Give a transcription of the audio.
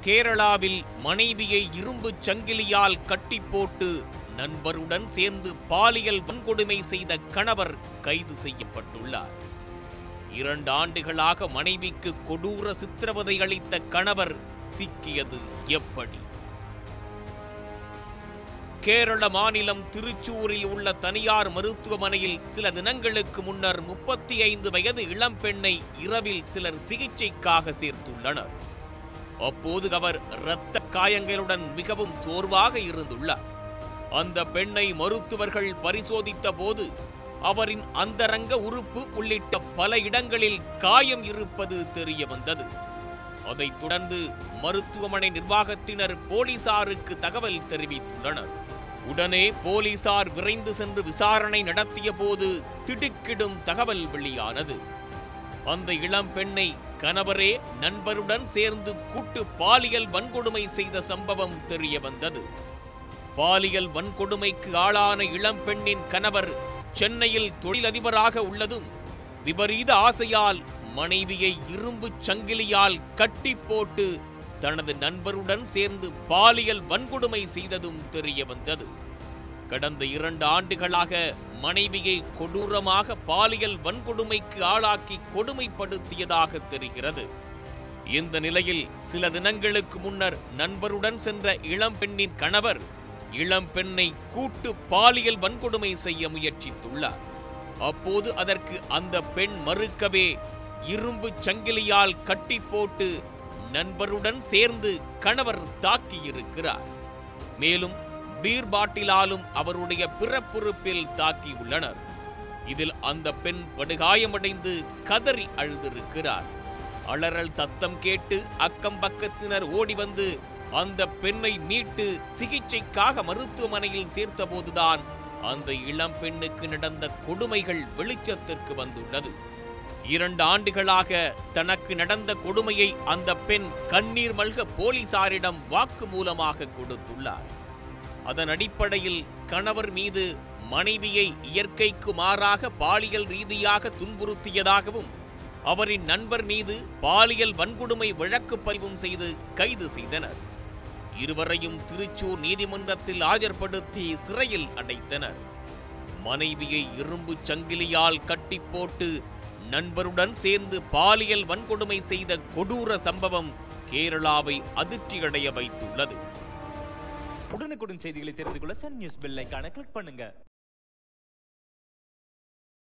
கேரளாவில் மனைவியை இரும்புச் சங்கிலியால் கட்டி போட்டு நண்பருடன் சேர்ந்து பாலியல் வன்கொடுமை செய்த கணவர் கைது செய்யப்பட்டுள்ளார் இரண்டு ஆண்டுகளாக மனைவிக்கு கொடூர சித்திரவதை அளித்த கணவர் சிக்கியது எப்படி கேரள மாநிலம் திருச்சூரில் உள்ள தனியார் மருத்துவமனையில் சில தினங்களுக்கு முன்னர் முப்பத்தி ஐந்து வயது இளம்பெண்ணை இரவில் சிலர் சிகிச்சைக்காக சேர்த்துள்ளனர் அப்போது அவர் இரத்த காயங்களுடன் மிகவும் சோர்வாக இருந்துள்ளார் அந்த பெண்ணை மருத்துவர்கள் பரிசோதித்த போது அவரின் அந்தரங்க உறுப்பு உள்ளிட்ட பல இடங்களில் காயம் இருப்பது தெரிய வந்தது அதைத் தொடர்ந்து மருத்துவமனை நிர்வாகத்தினர் போலீசாருக்கு தகவல் தெரிவித்துள்ளனர் உடனே போலீசார் விரைந்து சென்று விசாரணை நடத்திய போது திடுக்கிடும் தகவல் வெளியானது அந்த இளம் பெண்ணை கணவரே நண்பருடன் சேர்ந்து கூட்டு பாலியல் வன்கொடுமை செய்த சம்பவம் தெரிய வந்தது பாலியல் வன்கொடுமைக்கு ஆளான இளம் பெண்ணின் கணவர் சென்னையில் தொழிலதிபராக உள்ளதும் விபரீத ஆசையால் மனைவியை இரும்புச் சங்கிலியால் கட்டி போட்டு தனது நண்பருடன் சேர்ந்து பாலியல் வன்கொடுமை செய்ததும் தெரிய வந்தது கடந்த இரண்டு ஆண்டுகளாக மனைவியை கொடூரமாக பாலியல் வன்கொடுமைக்கு ஆளாக்கி கொடுமைப்படுத்தியதாக தெரிகிறது இந்த நிலையில் சில தினங்களுக்கு முன்னர் நண்பருடன் சென்ற இளம்பெண்ணின் கணவர் இளம்பெண்ணை கூட்டு பாலியல் வன்கொடுமை செய்ய முயற்சித்துள்ளார் அப்போது அதற்கு அந்த பெண் மறுக்கவே இரும்பு சங்கிலியால் கட்டி போட்டு நண்பருடன் சேர்ந்து கணவர் தாக்கியிருக்கிறார் மேலும் பீர் பாட்டிலாலும் அவருடைய பிறப்புறுப்பில் தாக்கியுள்ளனர் இதில் அந்த பெண் படுகாயமடைந்து கதறி அழுதிருக்கிறார் அலறல் சத்தம் கேட்டு அக்கம் பக்கத்தினர் ஓடி வந்து அந்த பெண்ணை மீட்டு சிகிச்சைக்காக மருத்துவமனையில் சேர்த்தபோதுதான் அந்த இளம் பெண்ணுக்கு நடந்த கொடுமைகள் வெளிச்சத்திற்கு வந்துள்ளது இரண்டு ஆண்டுகளாக தனக்கு நடந்த கொடுமையை அந்த பெண் கண்ணீர் மல்க போலீசாரிடம் வாக்குமூலமாக கொடுத்துள்ளார் அதன் அடிப்படையில் கணவர் மீது மனைவியை இயற்கைக்கு மாறாக பாலியல் ரீதியாக துன்புறுத்தியதாகவும் அவரின் நண்பர் மீது பாலியல் வன்கொடுமை வழக்கு பதிவும் செய்து கைது செய்தனர் இருவரையும் திருச்சூர் நீதிமன்றத்தில் ஆஜர்படுத்தி சிறையில் அடைத்தனர் மனைவியை இரும்புச் சங்கிலியால் கட்டி போட்டு நண்பருடன் சேர்ந்து பாலியல் வன்கொடுமை செய்த கொடூர சம்பவம் கேரளாவை அதிர்ச்சியடைய வைத்துள்ளது உடனுக்குடன் செய்திகளை தெரிந்து கொள்ள சன் நியூஸ் பெல் ஐகானை கிளிக் பண்ணுங்க